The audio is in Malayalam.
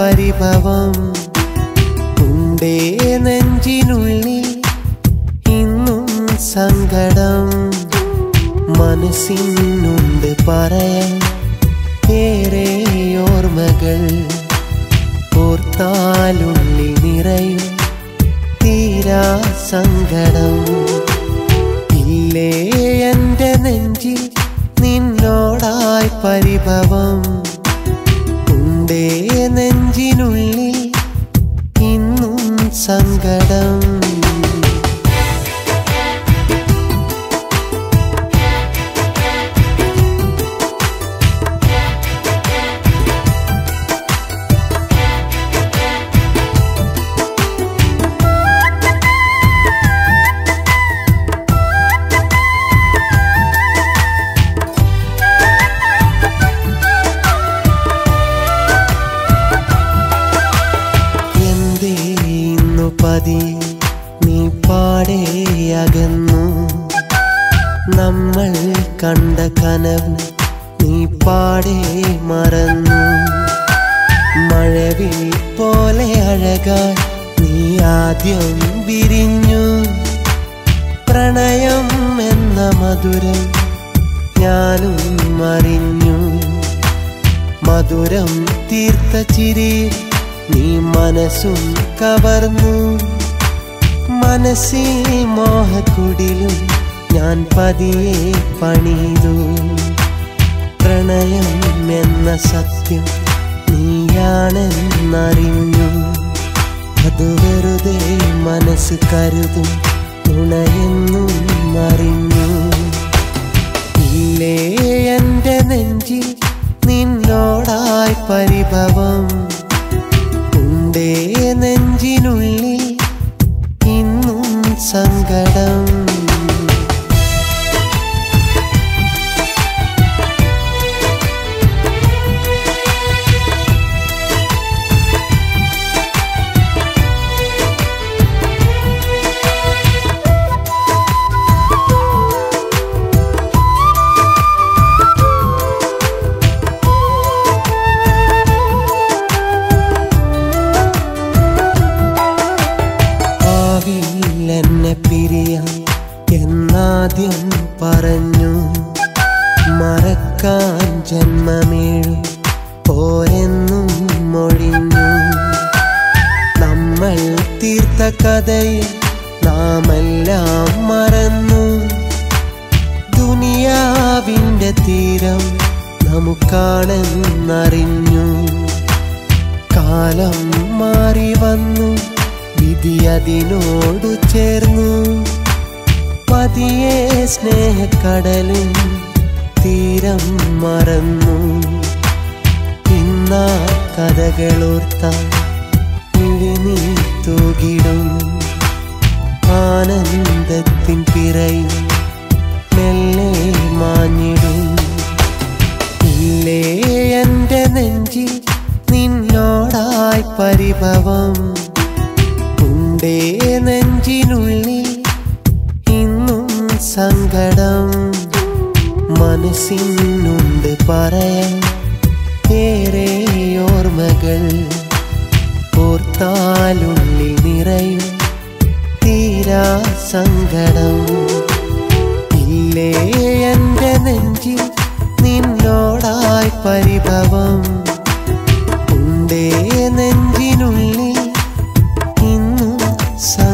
പരിഭവം ഉണ്ടേ നെഞ്ചിനുള്ളിൽ ഇന്നും സങ്കടം മനസ്സിനുണ്ട് പറയാൻ ഏറെ ഓർമ്മകൾ ഓർത്താലുള്ളിൽ നിറയും തീരാ സങ്കടം ഇല്ലേ എന്റെ നെഞ്ചിൽ നിന്നോടായി പരിഭവം ഉണ്ടേ നെഞ്ചിനുള്ളിൽ ഇന്നും സങ്കടം എന്തേ ഇന്നു പതി നീ പാടെ അകന്നു നമ്മൾ കണ്ട കനവ് നീ പാടെ മറന്നു മഴവിൽ പോലെ അഴകാൻ നീ ആദ്യം വിരിഞ്ഞു പ്രണയം എന്ന മധുരം ഞാനും അറിഞ്ഞു മധുരം തീർത്ത ചിരിയിൽ നീ മനസ്സും കവർന്നു മനസ്സിൽ മോഹക്കുടിലും ഞാൻ പതിയെ പണിതു പ്രണയം എന്ന സത്യം നീയാണെന്നറിഞ്ഞു അത് വെറുതെ മനസ്സ് കരുതും തുണയെന്നും അറിഞ്ഞു ഇല്ലേ എന്റെ നെഞ്ചിൽ നിന്നോടായി പരിഭവം ഉണ്ടേ നെഞ്ചിനുള്ളിൽ ഇന്നും സങ്കടം ഭാവിയിൽ എന്നെ പിരിയാം എന്നാദ്യം പറഞ്ഞു മറക്കാൻ ജന്മമേഴു പോരെന്നും മൊഴിഞ്ഞു നമ്മൾ തീർത്ത കഥയിൽ നാമെല്ലാം മറന്നു ദുനിയാവിന്റെ തീരം നമുക്കാണെന്നറിഞ്ഞു കാലം മാറി വന്നു വിധി അതിനോടു ചേർന്നു പതിയെ സ്നേഹക്കടലും തീരം മറന്നു ഇന്നാ കഥകളോർത്ത ഇഴിനീ തൂകിടും ആനന്ദത്തിൻ പിറയും മെല്ലെ മാഞ്ഞിടും ഇല്ലേ എന്റെ നെഞ്ചിൽ നിന്നോടായി പരിഭവം ഉണ്ടേ നെഞ്ചിനുള്ളിൽ ഇന്നും സങ്കടം മനസ്സിനുണ്ട് പറയാൻ ഏറെ ഓർമ്മകൾ ഓർത്താലുള്ളിൽ നിറയും തീരാ സങ്കടം ഇല്ലേ എന്റെ നെഞ്ചിൽ നിന്നോടായി പരിഭവം ഉണ്ടേ നെഞ്ചിനുള്ളിൽ ഇന്നും സ